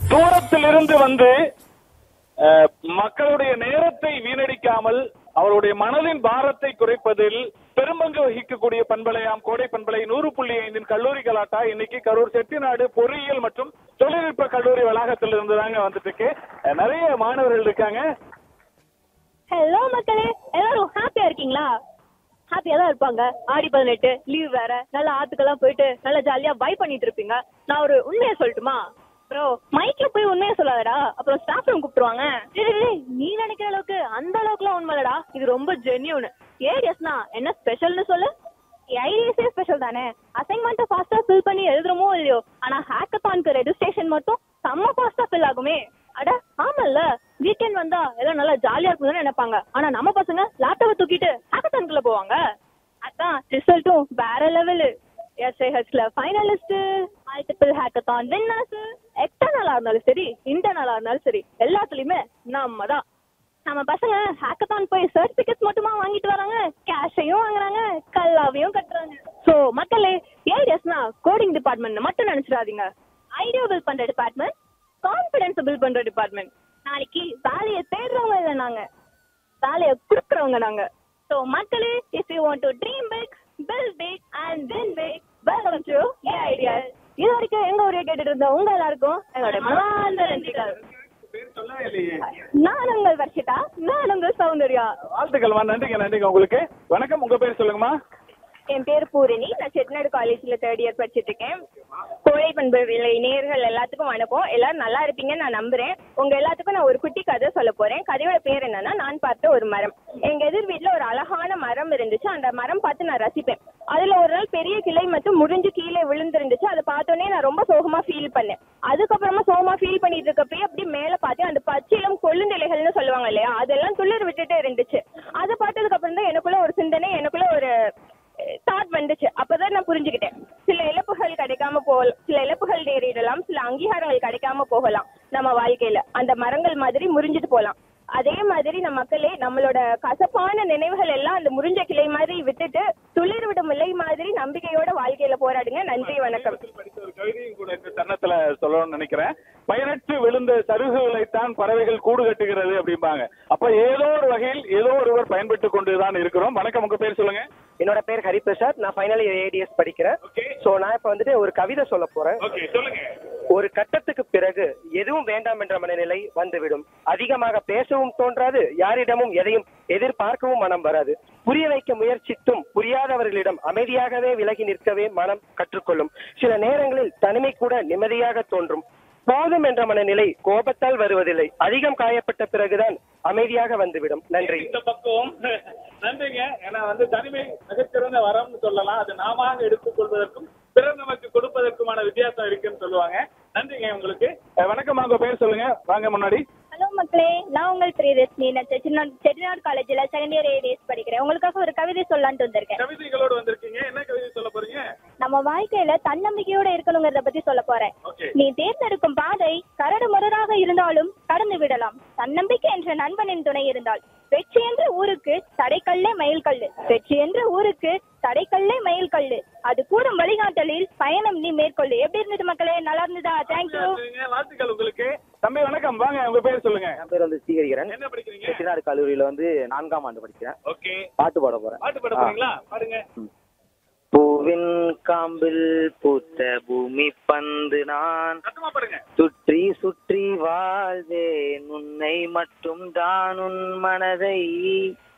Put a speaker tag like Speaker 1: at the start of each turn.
Speaker 1: தூரத்திலிருந்து வந்து அஹ், மக்களுடைய நேரத்தை வீணடிக்காமல் அவருடைய மனதின் பாரத்தை குறைப்பதில் பெரும்பங்கு வகிக்கக்கூடிய பண்பலையாம் கோடை பண்பலை நூறு புள்ளி ஐந்தின் கல்லூரி கலாட்டா இன்னைக்கு கரூர் செட்டிநாடு பொறியியல் மற்றும் தொழில்நுட்ப கல்லூரி வளாகத்தில் இருந்து தாங்க வந்துட்டு இருக்கு அஹ், நிறைய மாணவர்கள் இருக்காங்க
Speaker 2: ஹலோ மக்களே எல்லாரும் ஹாப்பியா இருக்கீங்களா ஹாப்பியா தான் இருப்பாங்க ஆடி பதினெட்டு லீவ் வேற நல்லா ஆத்துக்கெல்லாம் போயிட்டு நல்லா ஜாலியா பை பண்ணிட்டு இருப்பீங்க நான் ஒரு உண்மையை சொல்லட்டுமா ப்ரோ மைக்ல போய் உண்மையை சொல்லாதடா அப்புறம் ஸ்டாஃப் ரூம் கூப்பிட்டுருவாங்க டேய், டேய், டேய், நீ நினைக்கிற அளவுக்கு அந்த அளவுக்குலாம் உண்மை இல்லடா இது ரொம்ப ஜென்யூன் ஏடிஎஸ்னா என்ன ஸ்பெஷல்னு சொல்லு ஐடிஎஸ்ஏ ஸ்பெஷல் தானே அசைன்மெண்ட்டை ஃபாஸ்டா ஃபில் பண்ணி எழுதுறோமோ இல்லையோ ஆனா ஹேக்கத்தானுக்கு ரெஜிஸ்ட்ரேஷன் மட்டும் செம்ம ஃபாஸ்டா ஃபில் ஆகுமே அட ஆமால்ல வீக்கெண்ட் வந்தா எல்லாம் நல்லா ஜாலியா இருக்கும்னு நினைப்பாங்க ஆனா நம்ம பசங்க லேப்டாப்பை தூக்கிட்டு ஹேக்கத்தானுக்குள்ள போவாங்க அதான் ரிசல்ட்டும் வேற லெவலு எஸ்ஐஹெச்ல ஃபைனலிஸ்ட் மல்டிபிள் ஹேக்கத்தான் வின்னர்ஸ் எக்ஸ்டர்னலா இருந்தாலும் சரி இன்டர்னலா இருந்தாலும் சரி எல்லாத்துலயுமே நம்ம தான் நம்ம பசங்க ஹேக்கத்தான் போய் சர்டிபிகேட்ஸ் மட்டுமா வாங்கிட்டு வராங்க கேஷையும் வாங்குறாங்க கல்லாவையும் கட்டுறாங்க சோ மக்களே ஏடிஎஸ்னா கோடிங் டிபார்ட்மெண்ட் மட்டும் நினைச்சிடாதீங்க ஐடியா பில்ட் பண்ற டிபார்ட்மெண்ட் கான்பிடன்ஸ் பில்ட் பண்ற டிபார்ட்மெண்ட் நாளைக்கு வேலையை தேடுறவங்க இல்ல நாங்க வேலையை கொடுக்குறவங்க நாங்க சோ மக்களே if you want to dream big build big and win big welcome to A idea இது வரைக்கும் எங்க ஊரே கேட்டுட்டு இருந்த உங்க எல்லாருக்கும் எங்களுடைய மனமார்ந்த நன்றிகள்
Speaker 1: பேர் சொல்லவே இல்லையே
Speaker 2: நான் உங்கள் வர்ஷிதா நான் உங்கள் சௌந்தர்யா
Speaker 1: வாழ்த்துக்கள்மா நன்றிங்க நன்றிங்க உங்களுக்கு வணக்கம் உங்க பேர் சொல்லுங்கம்மா
Speaker 2: என் பேர் பூரணி நான் செட்டிநாடு காலேஜ்ல தேர்ட் இயர் படிச்சிட்டு இருக்கேன் கோழை பண்பு விலை நேர்கள் எல்லாத்துக்கும் வணக்கம் எல்லாரும் நல்லா இருப்பீங்கன்னு நான் நம்புறேன் உங்க எல்லாத்துக்கும் நான் ஒரு குட்டி கதை சொல்ல போறேன் கதையோட பேர் என்னன்னா நான் பார்த்த ஒரு மரம் எங்க எதிர் வீட்ல ஒரு அழகான மரம் இருந்துச்சு அந்த மரம் பார்த்து நான் ரசிப்பேன் அதுல ஒரு நாள் பெரிய கிளை மட்டும் முறிஞ்சு கீழே விழுந்திருந்துச்சு அதை பார்த்தோன்னே நான் ரொம்ப சோகமா ஃபீல் பண்ணேன் அதுக்கப்புறமா சோகமா ஃபீல் பண்ணிட்டு இருக்கப்பயே அப்படி மேல பார்த்தேன் அந்த பச்சிலம் கொள்ளுந்திலைகள்னு சொல்லுவாங்க இல்லையா அதெல்லாம் துளிர் விட்டுட்டு இருந்துச்சு அதை பார்த்ததுக்கு அப்புறம் தான் எனக்குள்ள ஒரு சிந்தனை எனக்குள்ள ஒரு தாட் வந்துச்சு அப்பதான் நான் புரிஞ்சுக்கிட்டேன் சில இழப்புகள் கிடைக்காம போகலாம் சில இழப்புகள் நேரிடலாம் சில அங்கீகாரங்கள் கிடைக்காம போகலாம் நம்ம வாழ்க்கையில அந்த மரங்கள் மாதிரி முறிஞ்சிட்டு போகலாம் அதே மாதிரி நம்ம மக்களே நம்மளோட கசப்பான நினைவுகள் எல்லாம் அந்த முறிஞ்ச கிளை மாதிரி விட்டுட்டு துளிர் விடும் இலை மாதிரி நம்பிக்கையோட வாழ்க்கையில போராடுங்க நன்றி வணக்கம்
Speaker 1: படித்த ஒரு கவிதையும் கூட இந்த தருணத்துல சொல்லணும்னு நினைக்கிறேன் பயனற்று விழுந்த சருகுகளைத்தான் பறவைகள் கூடு கட்டுகிறது அப்படிம்பாங்க அப்ப ஏதோ ஒரு வகையில் ஏதோ ஒருவர் பயன்பட்டு கொண்டுதான் இருக்கிறோம் வணக்கம் உங்க பேர் சொல்லுங்க
Speaker 3: என்னோட பேர் ஹரிபிரசாத் நான் ஃபைனல் இயர் ஏடிஎஸ் படிக்கிறேன்
Speaker 1: ஓகே
Speaker 3: ஸோ நான் இப்போ வந்துட்டு ஒரு கவிதை சொல்ல போறேன்
Speaker 1: ஓகே சொல்லுங்க
Speaker 3: ஒரு கட்டத்துக்கு பிறகு எதுவும் வேண்டாம் என்ற மனநிலை வந்துவிடும் அதிகமாக பேசவும் தோன்றாது யாரிடமும் எதையும் எதிர்பார்க்கவும் மனம் வராது புரிய வைக்க முயற்சித்தும் புரியாதவர்களிடம் அமைதியாகவே விலகி நிற்கவே மனம் கற்றுக்கொள்ளும் சில நேரங்களில் தனிமை கூட நிம்மதியாக தோன்றும் போதும் என்ற மனநிலை கோபத்தால் வருவதில்லை அதிகம் காயப்பட்ட பிறகுதான் அமைதியாக வந்துவிடும் நன்றி
Speaker 1: இந்த பக்கம் நன்றிங்க ஏன்னா வந்து தனிமை மிகச்சிறந்த வரம்னு சொல்லலாம் அது நாம எடுத்துக் கொள்வதற்கும் பிறர் நமக்கு கொடுப்பதற்குமான வித்தியாசம் இருக்குன்னு சொல்லுவாங்க நன்றிங்க உங்களுக்கு அஹ் வணக்கம் உங்க பேர் சொல்லுங்க வாங்க முன்னாடி
Speaker 2: ஹலோ மக்களே நான் உங்கள் பிரியதர்ஷினி நான் செட்டிநாடு செட்டிநாடு காலேஜ்ல செகண்ட் இயர் ஏடிஎஸ் படிக்கிறேன் உங்களுக்காக ஒரு கவிதை சொல்லலான்ட்டு வந்திருக்கேன்
Speaker 1: கவிதைகளோடு வந்திருக்கீங்க என்ன கவிதை சொல்ல போறீங்க
Speaker 2: நம்ம வாழ்க்கையில தன்னம்பிக்கையோட இருக்கணுங்கிறத பத்தி சொல்ல போறேன்
Speaker 1: ஓகே
Speaker 2: நீ தேர்ந்தெடுக்கும் பாதை கரடு முரடாக இருந்தாலும் கடந்து விடலாம் தன்னம்பிக்கை என்ற நண்பனின் துணை இருந்தால் வெற்றி என்ற ஊருக்கு தடைக்கல்லே மயில் கல்லு வெற்றி என்ற ஊருக்கு தடைக்கல்லே மயில் கல்லு அது கூடும் வழிகாட்டலில் பயணம் நீ மேற்கொள்ளு எப்படி இருந்தது மக்களே நல்லா இருந்ததா தேங்க்யூ
Speaker 1: நன்றிங்க. வாழ்த்துக்கள் உங்களுக்கு தம்பி வணக்கம் வாங்க உங்க பேர் சொல்லுங்க
Speaker 4: என் பேர் வந்து ஸ்ரீகரிகரன்
Speaker 1: என்ன படிக்கிறீங்க
Speaker 4: செட்டிநாடு கல்லூரியில வந்து நான்காம் ஆண்டு படிக்கிறேன்
Speaker 1: ஓகே
Speaker 4: பாட்டு பாட போறேன்
Speaker 1: பாட்டு பாட போறீங்களா பாடுங்க
Speaker 4: பூவின் காம்பில் பூத்த பூமி பந்து நான்
Speaker 1: சத்தமா பாடுங்க
Speaker 4: சுற்றி சுற்றி வாழ்வேன் உன்னை மட்டும் தான் உன் மனதை